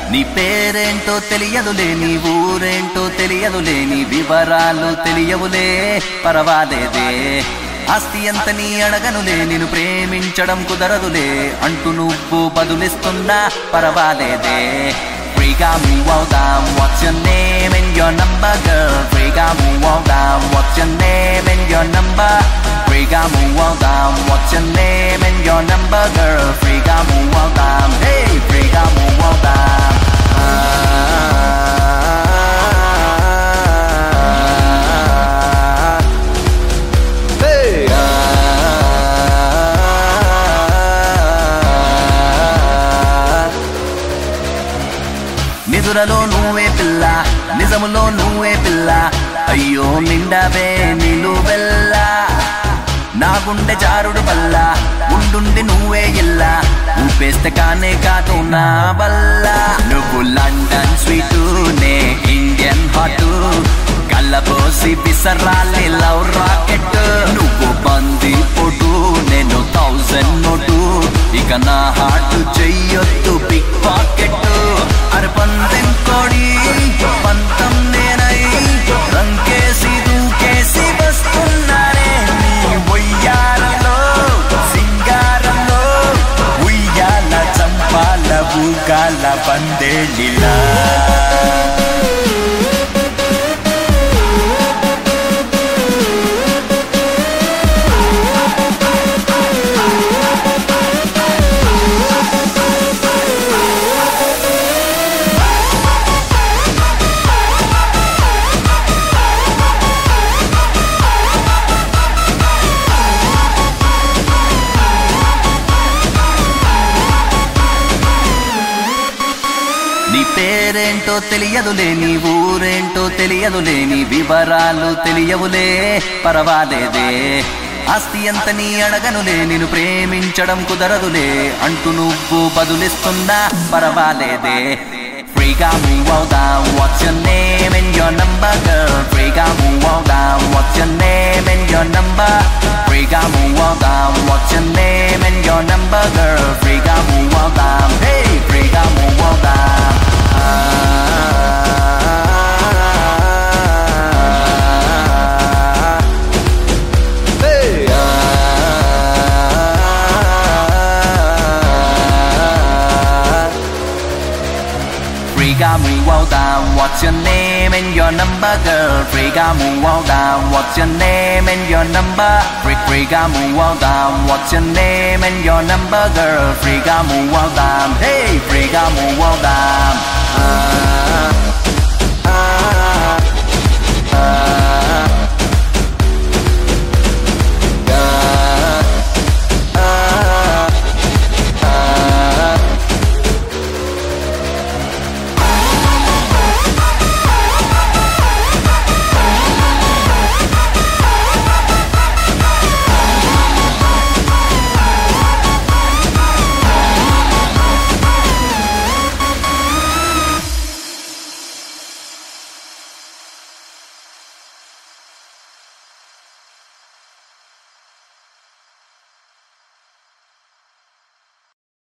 నీ పేరేంటో తెలియదులే నీ ఊరేంటో తెలియదులే నీ వివరాలు తెలియవులే పర్వాలేదే ఆస్తి అంత నీ అడగనులే నేను ప్రేమించడం కుదరదులే అంటూ నువ్వు బదులిస్తున్నా పర్వాలేదే ఫ్రీగా మూవ్ అవుదాం what's your name and your number girl ఫ్రీగా మూవ్ అవుదాం what's your name and your number ఫ్రీగా మూవ్ అవుదాం what's your name and your number girl ఫ్రీగా మూవ్ అవుదాం hey ఫ్రీగా మూవ్ అవుదాం నిదురలో నువ్వే పిల్ల నిజములో నువ్వే పిల్ల అయ్యో నిండవే నిలువెల్ల నా గుండె జారుడు వల్ల ఉండుండి నువ్వే ఇల్ల ఊపేస్తే కానే కాదు నా వల్ల నువ్వు లండన్ స్వీటు నే ఇండియన్ హాటు కళ్ళబోసి విసరాలి లవ్ రాకెట్ నువ్వు బంది పొడు నేను థౌజండ్ నోటు ఇక నా హార్ట్ చెయ్యొద్దు బిగ్ పాకెట్ అరే పందెం కోడి పంతం నేనై రంకేసి దూకేసి వస్తున్నారే నీ ఒయ్యారంలో సింగారంలో ఉయ్యాల చంపాల ఊగాల పందేళిలా నీ పేరేంటో తెలియదులే నీ ఊరేంటో తెలియదులే నీ వివరాలు తెలియవులే పర్వాలేదే ఆస్తి అంత నీ అడగనులే నేను ప్రేమించడం కుదరదులే అంటూ నువ్వు బదులిస్తున్నా పర్వాలేదే ఫ్రీగా మూవ్ అవుదాం what's your name and your number girl ఫ్రీగా మూవ్ అవుదాం what's your name and your number ఫ్రీగా మూవ్ అవుదాం what's your name and your number girl ఫ్రీగా మూవ్ అవుదాం hey ఫ్రీగా మూవ్ అవుదాం ఫ్రీగా మూవ్ అవుదాం what's your name and your number girl ఫ్రీగా మూవ్ అవుదాం what's your name and your number free ఫ్రీగా మూవ్ అవుదాం what's your name and your number girl ఫ్రీగా మూవ్ అవుదాం hey ఫ్రీ